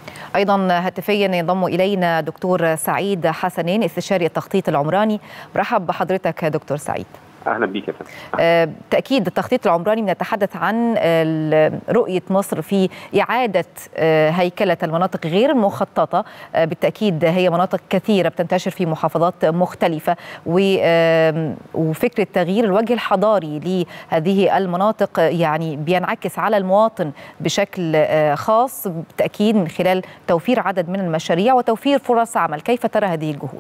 ايضا هاتفيا ينضم الينا دكتور سعيد حسنين استشاري التخطيط العمراني مرحب بحضرتك دكتور سعيد اهلا بيك يا فندم آه، تاكيد التخطيط العمراني بنتحدث عن ال- رؤيه مصر في اعاده آه، هيكله المناطق غير المخططه آه، بالتاكيد هي مناطق كثيره بتنتشر في محافظات مختلفه و- آم، وفكره تغيير الوجه الحضاري لهذه المناطق يعني بينعكس على المواطن بشكل آه، خاص بالتاكيد من خلال توفير عدد من المشاريع وتوفير فرص عمل كيف ترى هذه الجهود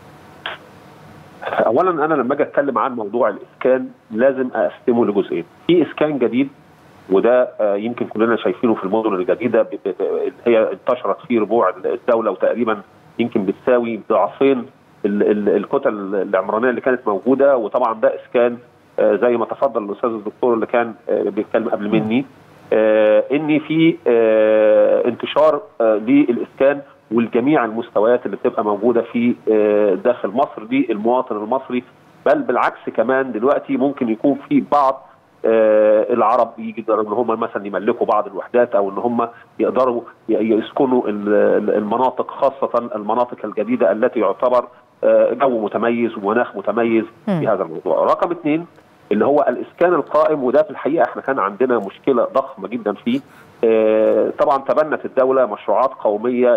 اولا انا لما اجي اتكلم عن موضوع الاسكان لازم اقسمه لجزئين في اسكان جديد وده آه، يمكن كلنا شايفينه في المدن الجديده ب- ب- ب- اللي هي انتشرت في ربوع الدوله وتقريبا يمكن بتساوي ضعفين ال- ال- الكتل العمرانيه اللي كانت موجوده وطبعا ده اسكان آه، زي ما تفضل الاستاذ الدكتور اللي كان آه، بيتكلم قبل مني آه، ان في آه، انتشار آه، للاسكان والجميع المستويات اللي بتبقى موجوده في آه، داخل مصر للمواطن المصري بل بالعكس كمان دلوقتي ممكن يكون في بعض آه، العرب يقدروا ان هم مثلا يملكوا بعض الوحدات او ان هم يقدروا ي- يسكنوا ال- ال- المناطق خاصه المناطق الجديده التي يعتبر آه، جو متميز ومناخ متميز مم. في هذا الموضوع. رقم اثنين اللي هو الاسكان القائم وده في الحقيقه احنا كان عندنا مشكله ضخمه جدا فيه آه، طبعا تبنت الدوله مشروعات قوميه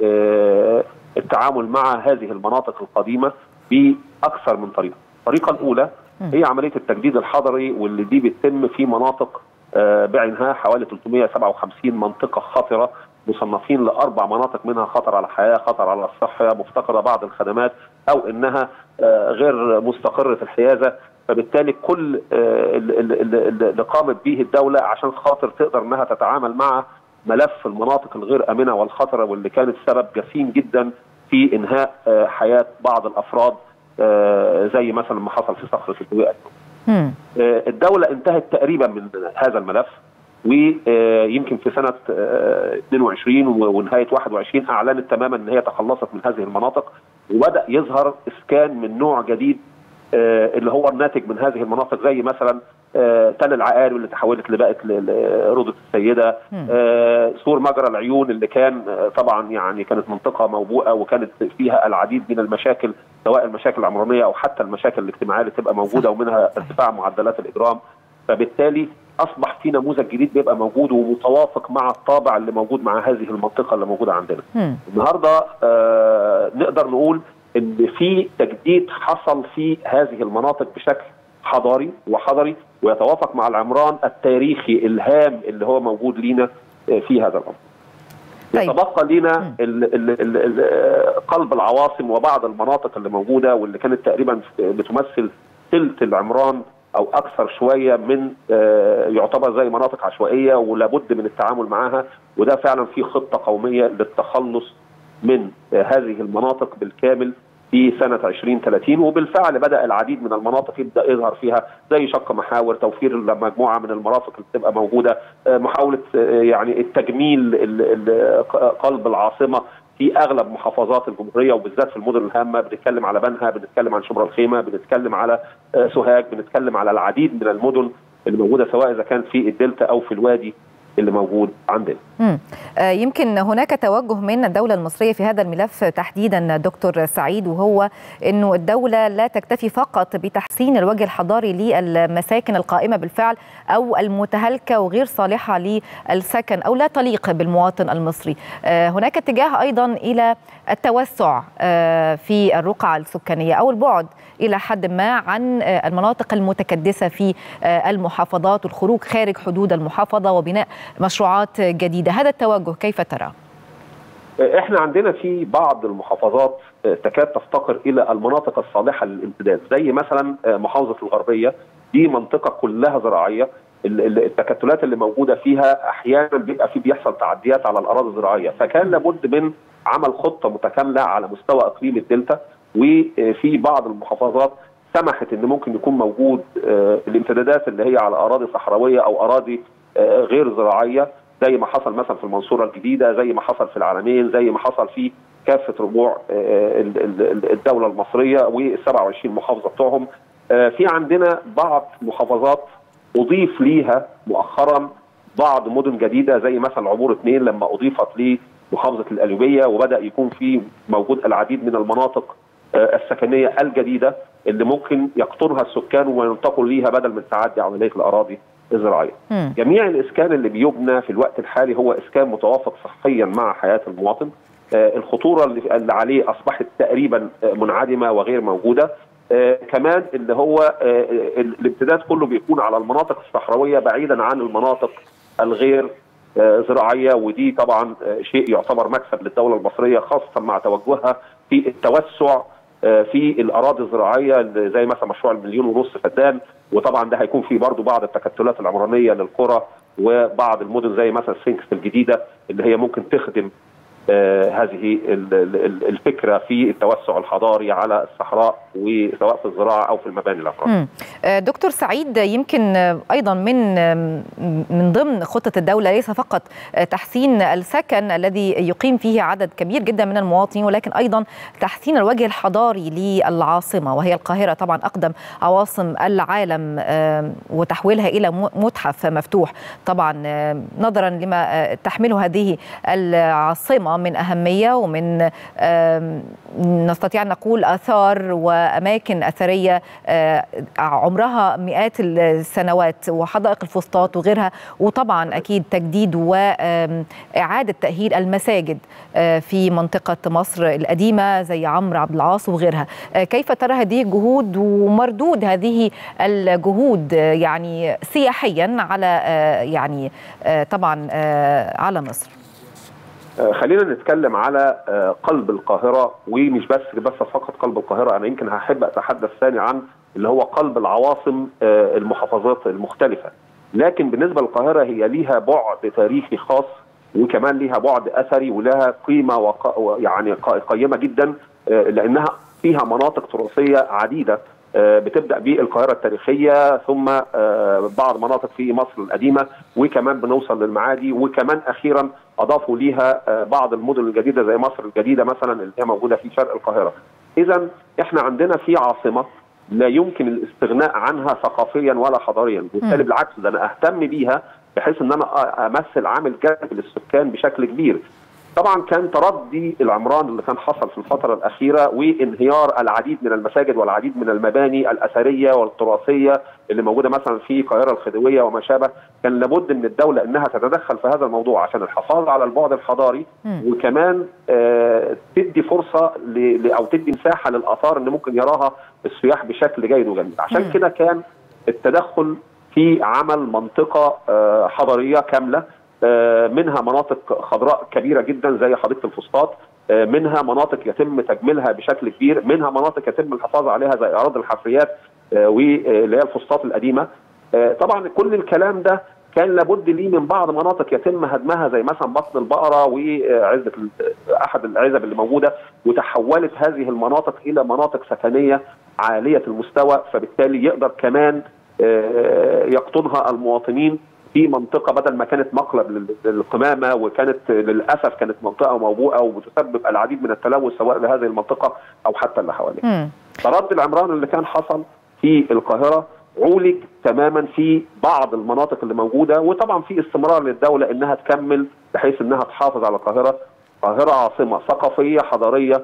للتعامل مع هذه المناطق القديمه باكثر من طريقه. الطريقه الاولى هي عمليه التجديد الحضري واللي دي بتتم في مناطق آه، بعينها حوالي 357 منطقه خطره مصنفين لاربع مناطق منها خطر على الحياه، خطر على الصحه، مفتقده بعض الخدمات او انها آه، غير مستقره الحيازه فبالتالي كل آه، ال- ال- ال- اللي قامت به الدوله عشان خاطر تقدر انها تتعامل مع ملف المناطق الغير امنه والخطره واللي كانت سبب جسيم جدا في انهاء آه، حياه بعض الافراد آه، زي مثلا ما حصل في صخره الدويقه مم. آه، الدولة انتهت تقريبا من هذا الملف ويمكن في سنة آه، 22 و- ونهاية 21 أعلنت تماما أن هي تخلصت من هذه المناطق وبدأ يظهر إسكان من نوع جديد آه، اللي هو الناتج من هذه المناطق زي مثلا آه، تل العقارب اللي تحولت لبقت ل- لروضة السيدة مم. آه، سور مجرى العيون اللي كان آه، طبعا يعني كانت منطقة موبوءة وكانت فيها العديد من المشاكل سواء المشاكل العمرانية أو حتى المشاكل الاجتماعية اللي تبقى موجودة ومنها ارتفاع معدلات الإجرام فبالتالي أصبح في نموذج جديد بيبقى موجود ومتوافق مع الطابع اللي موجود مع هذه المنطقة اللي موجودة عندنا مم. النهارده آه نقدر نقول ان في تجديد حصل في هذه المناطق بشكل حضاري وحضري ويتوافق مع العمران التاريخي الهام اللي هو موجود لينا آه، في هذا الامر. طيب. يتبقى لينا مم. ال ال ال ال آه، قلب العواصم وبعض المناطق اللي موجوده واللي كانت تقريبا بتمثل ثلث العمران او اكثر شويه من آه، يعتبر زي مناطق عشوائيه ولابد من التعامل معها وده فعلا في خطه قوميه للتخلص من آه، هذه المناطق بالكامل في سنة 2030 وبالفعل بدأ العديد من المناطق يبدأ يظهر فيها زي شق محاور توفير مجموعة من المرافق اللي بتبقى موجودة آه، محاولة آه، يعني التجميل ال- ال- قلب العاصمة في اغلب محافظات الجمهوريه وبالذات في المدن الهامه بنتكلم على بنها بنتكلم عن شبرا الخيمه بنتكلم على آه، سوهاج بنتكلم على العديد من المدن اللي موجوده سواء اذا كان في الدلتا او في الوادي اللي موجود عندنا مم. آه، يمكن هناك توجه من الدولة المصرية في هذا الملف تحديدا دكتور سعيد وهو أنه الدولة لا تكتفي فقط بتحسين الوجه الحضاري للمساكن القائمة بالفعل أو المتهالكة وغير صالحة للسكن أو لا تليق بالمواطن المصري آه، هناك اتجاه أيضا إلى التوسع آه، في الرقعة السكانية أو البعد إلى حد ما عن آه، المناطق المتكدسة في آه، المحافظات والخروج خارج حدود المحافظة وبناء مشروعات جديدة هذا التوجه كيف ترى؟ احنا عندنا في بعض المحافظات آه، تكاد تفتقر الى المناطق الصالحه للامتداد زي مثلا آه، محافظه الغربيه دي منطقه كلها زراعيه ال- ال- التكتلات اللي موجوده فيها احيانا بيبقى في بيحصل تعديات على الاراضي الزراعيه فكان لابد من عمل خطه متكامله على مستوى اقليم الدلتا وفي بعض المحافظات سمحت ان ممكن يكون موجود آه، الامتدادات اللي هي على اراضي صحراويه او اراضي آه، غير زراعيه زي ما حصل مثلا في المنصوره الجديده زي ما حصل في العلمين زي ما حصل في كافه ربوع آه، ال- ال- ال- الدوله المصريه وال 27 محافظه بتوعهم آه، في عندنا بعض محافظات اضيف ليها مؤخرا بعض مدن جديده زي مثلا عبور اثنين لما اضيفت محافظه القليوبيه وبدا يكون في موجود العديد من المناطق السكنيه الجديده اللي ممكن يقطنها السكان وينتقلوا ليها بدل من تعدي عمليه الاراضي الزراعيه. مم. جميع الاسكان اللي بيبنى في الوقت الحالي هو اسكان متوافق صحيا مع حياه المواطن. آه، الخطوره اللي اللي عليه اصبحت تقريبا آه، منعدمه وغير موجوده. آه، كمان اللي هو آه، ال- الامتداد كله بيكون على المناطق الصحراويه بعيدا عن المناطق الغير آه، زراعيه ودي طبعا آه، شيء يعتبر مكسب للدوله المصريه خاصه مع توجهها في التوسع آه، في الاراضي الزراعيه اللي زي مثلا مشروع المليون ونص فدان وطبعا ده هيكون فيه برضو بعض التكتلات العمرانيه للقرى وبعض المدن زي مثلا سفنكس الجديده اللي هي ممكن تخدم آه، هذه ال- ال- الفكره في التوسع الحضاري على الصحراء وسواء في الزراعه او في المباني العمرانيه. مم. آه، دكتور سعيد يمكن آه، ايضا من آم، من ضمن خطه الدوله ليس فقط آه، تحسين السكن الذي يقيم فيه عدد كبير جدا من المواطنين ولكن ايضا تحسين الوجه الحضاري للعاصمه وهي القاهره طبعا اقدم عواصم العالم آم، وتحويلها الى م- متحف مفتوح طبعا آم، نظرا لما آه، تحمله هذه العاصمه من اهميه ومن آم، نستطيع ان نقول اثار واماكن اثريه آه، عمرها مئات السنوات وحدائق الفسطاط وغيرها وطبعا اكيد تجديد واعاده تاهيل المساجد آه، في منطقه مصر القديمه زي عمرو عبد العاص وغيرها آه، كيف ترى هذه الجهود ومردود هذه الجهود آه، يعني سياحيا على آه، يعني آه، طبعا آه، على مصر آه، خلينا نتكلم على آه، قلب القاهرة ومش بس بس فقط قلب القاهرة أنا يمكن هحب أتحدث ثاني عن اللي هو قلب العواصم آه، المحافظات المختلفة لكن بالنسبة للقاهرة هي ليها بعد تاريخي خاص وكمان ليها بعد أثري ولها قيمة وق... يعني ق- قيمة جدا آه، لأنها فيها مناطق تراثية عديدة آه، بتبدا بالقاهره التاريخيه ثم آه، بعض مناطق في مصر القديمه وكمان بنوصل للمعادي وكمان اخيرا اضافوا ليها آه، بعض المدن الجديده زي مصر الجديده مثلا اللي هي موجوده في شرق القاهره. اذا احنا عندنا في عاصمه لا يمكن الاستغناء عنها ثقافيا ولا حضاريا، بالتالي بالعكس ده انا اهتم بيها بحيث ان انا أ- امثل عامل جذب للسكان بشكل كبير. طبعا كان تردي العمران اللي كان حصل في الفتره الاخيره وانهيار العديد من المساجد والعديد من المباني الاثريه والتراثيه اللي موجوده مثلا في القاهره الخديويه وما شابه كان لابد من الدوله انها تتدخل في هذا الموضوع عشان الحفاظ على البعد الحضاري مم. وكمان آه تدي فرصه ل... ل- او تدي مساحه للاثار ان ممكن يراها السياح بشكل جيد وجميل عشان مم. كده كان التدخل في عمل منطقه آه حضاريه كامله آه، منها مناطق خضراء كبيره جدا زي حديقه الفسطاط آه، منها مناطق يتم تجميلها بشكل كبير منها مناطق يتم الحفاظ عليها زي اراضي الحفريات آه، واللي هي الفسطاط القديمه آه، طبعا كل الكلام ده كان لابد ليه من بعض مناطق يتم هدمها زي مثلا بطن البقره وعزبه ال- احد العزب اللي موجوده وتحولت هذه المناطق الى مناطق سكنيه عاليه المستوى فبالتالي يقدر كمان آه، يقطنها المواطنين في منطقه بدل ما كانت مقلب لل- للقمامه وكانت للاسف كانت منطقه موبوءه وبتسبب العديد من التلوث سواء لهذه المنطقه او حتى اللي حواليها. مم. تردي العمران اللي كان حصل في القاهره عولج تماما في بعض المناطق اللي موجوده وطبعا في استمرار للدوله انها تكمل بحيث انها تحافظ على القاهره القاهره عاصمه ثقافيه حضاريه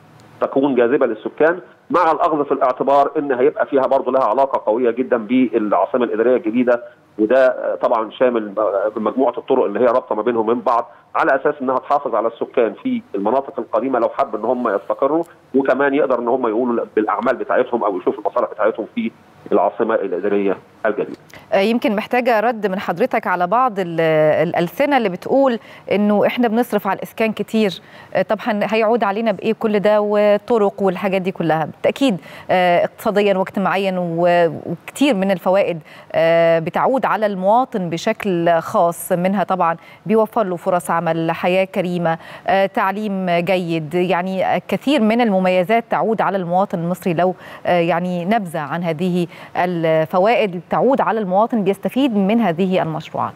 تكون جاذبه للسكان مع الاخذ في الاعتبار ان هيبقى فيها برضه لها علاقه قويه جدا بالعاصمه الاداريه الجديده وده آه، طبعا شامل مجموعه الطرق اللي هي رابطه ما بينهم من بعض على اساس انها تحافظ على السكان في المناطق القديمه لو حب ان هم يستقروا وكمان يقدر ان هم يقولوا بالاعمال بتاعتهم او يشوفوا المصالح بتاعتهم في العاصمه الاداريه الجديده. آه، يمكن محتاجه رد من حضرتك على بعض ال- الالسنه اللي بتقول انه احنا بنصرف على الاسكان كتير آه، طب هن- هيعود علينا بايه كل ده وطرق والحاجات دي كلها بالتاكيد آه، اقتصاديا واجتماعيا و- وكتير من الفوائد آه، بتعود على المواطن بشكل خاص منها طبعا بيوفر له فرص عمل حياه كريمه آه، تعليم جيد يعني كثير من المميزات تعود على المواطن المصري لو آه، يعني نبذه عن هذه الفوائد تعود على المواطن بيستفيد من هذه المشروعات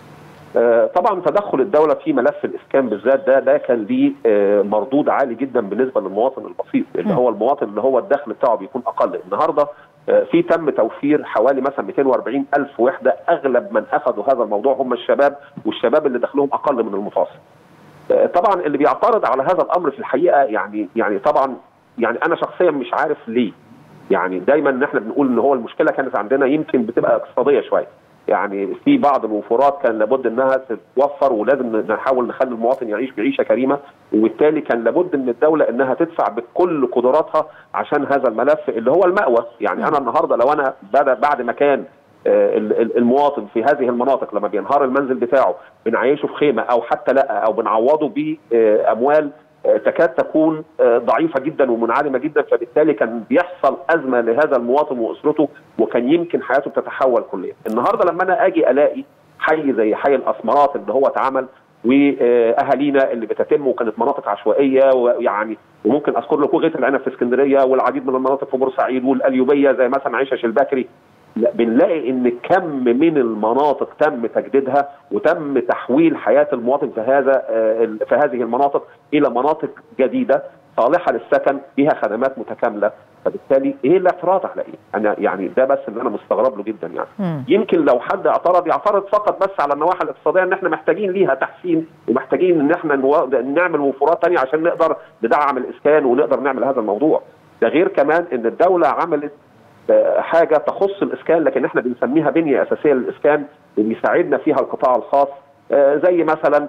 آه، طبعا تدخل الدوله في ملف الاسكان بالذات ده ده كان ليه آه، مردود عالي جدا بالنسبه للمواطن البسيط اللي م. هو المواطن اللي هو الدخل بتاعه بيكون اقل النهارده آه، في تم توفير حوالي مثلا 240 الف وحده اغلب من اخذوا هذا الموضوع هم الشباب والشباب اللي دخلهم اقل من المتوسط طبعا اللي بيعترض على هذا الامر في الحقيقه يعني يعني طبعا يعني انا شخصيا مش عارف ليه يعني دايما ان احنا بنقول ان هو المشكله كانت عندنا يمكن بتبقى اقتصاديه شويه يعني في بعض الوفورات كان لابد انها تتوفر ولازم نحاول نخلي المواطن يعيش بعيشه كريمه وبالتالي كان لابد من الدوله انها تدفع بكل قدراتها عشان هذا الملف اللي هو المأوى يعني انا النهارده لو انا بعد ما كان المواطن في هذه المناطق لما بينهار المنزل بتاعه بنعيشه في خيمه او حتى لا او بنعوضه باموال تكاد تكون ضعيفه جدا ومنعدمه جدا فبالتالي كان بيحصل ازمه لهذا المواطن واسرته وكان يمكن حياته تتحول كليا. النهارده لما انا اجي الاقي حي زي حي الاسمرات اللي هو اتعمل واهالينا اللي بتتم وكانت مناطق عشوائيه ويعني وممكن اذكر لكم غيث العنب في اسكندريه والعديد من المناطق في بورسعيد والقليوبيه زي مثلا عيشه البكري لا بنلاقي ان كم من المناطق تم تجديدها وتم تحويل حياه المواطن في هذا في هذه المناطق الى مناطق جديده صالحه للسكن فيها خدمات متكامله فبالتالي ايه الاعتراض على ايه؟ انا يعني ده بس اللي انا مستغرب له جدا يعني م. يمكن لو حد اعترض يعترض فقط بس على النواحي الاقتصاديه ان احنا محتاجين ليها تحسين ومحتاجين ان احنا نعمل وفورات ثانيه عشان نقدر ندعم الاسكان ونقدر نعمل هذا الموضوع ده غير كمان ان الدوله عملت حاجه تخص الاسكان لكن احنا بنسميها بنيه اساسيه للاسكان وبيساعدنا فيها القطاع الخاص زي مثلا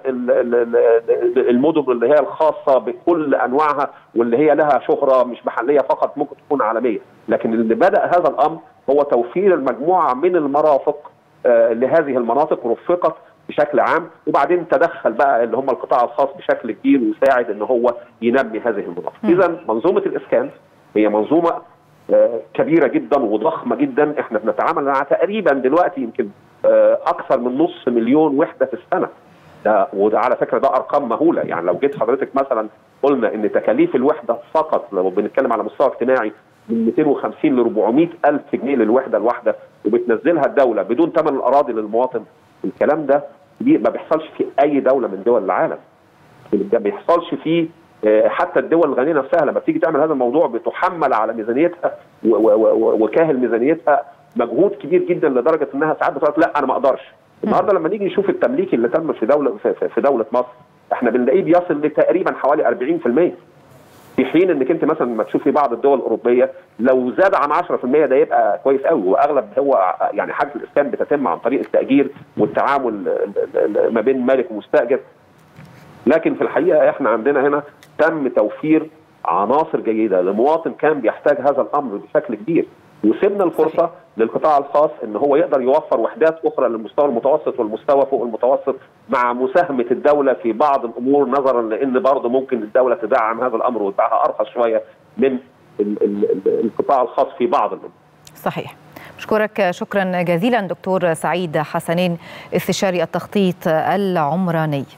المدن اللي هي الخاصه بكل انواعها واللي هي لها شهره مش محليه فقط ممكن تكون عالميه لكن اللي بدا هذا الامر هو توفير المجموعه من المرافق لهذه المناطق رفقت بشكل عام وبعدين تدخل بقى اللي هم القطاع الخاص بشكل كبير وساعد ان هو ينمي هذه المناطق اذا منظومه الاسكان هي منظومه كبيره جدا وضخمه جدا احنا بنتعامل مع تقريبا دلوقتي يمكن اكثر من نص مليون وحده في السنه ده وده على فكره ده ارقام مهوله يعني لو جيت حضرتك مثلا قلنا ان تكاليف الوحده فقط لو بنتكلم على مستوى اجتماعي من 250 ل 400 الف جنيه للوحده الواحده وبتنزلها الدوله بدون ثمن الاراضي للمواطن الكلام ده ما بيحصلش في اي دوله من دول العالم ما بيحصلش في حتى الدول الغنيه نفسها لما بتيجي تعمل هذا الموضوع بتحمل على ميزانيتها وكاهل ميزانيتها مجهود كبير جدا لدرجه انها ساعات بتقول لا انا ما اقدرش. النهارده لما نيجي نشوف التمليك اللي تم في دوله في, في دوله مصر احنا بنلاقيه بيصل لتقريبا حوالي 40% في حين انك انت مثلا لما تشوفي بعض الدول الاوروبيه لو زاد عن 10% ده يبقى كويس قوي واغلب هو يعني حجز الاسكان بتتم عن طريق التاجير والتعامل ما بين مالك ومستاجر لكن في الحقيقه احنا عندنا هنا تم توفير عناصر جيده لمواطن كان بيحتاج هذا الامر بشكل كبير وسيبنا الفرصه صحيح. للقطاع الخاص ان هو يقدر يوفر وحدات اخرى للمستوى المتوسط والمستوى فوق المتوسط مع مساهمه الدوله في بعض الامور نظرا لان برضه ممكن الدوله تدعم هذا الامر وتبيعها ارخص شويه من القطاع الخاص في بعض الامور. صحيح. بشكرك شكرا جزيلا دكتور سعيد حسنين استشاري التخطيط العمراني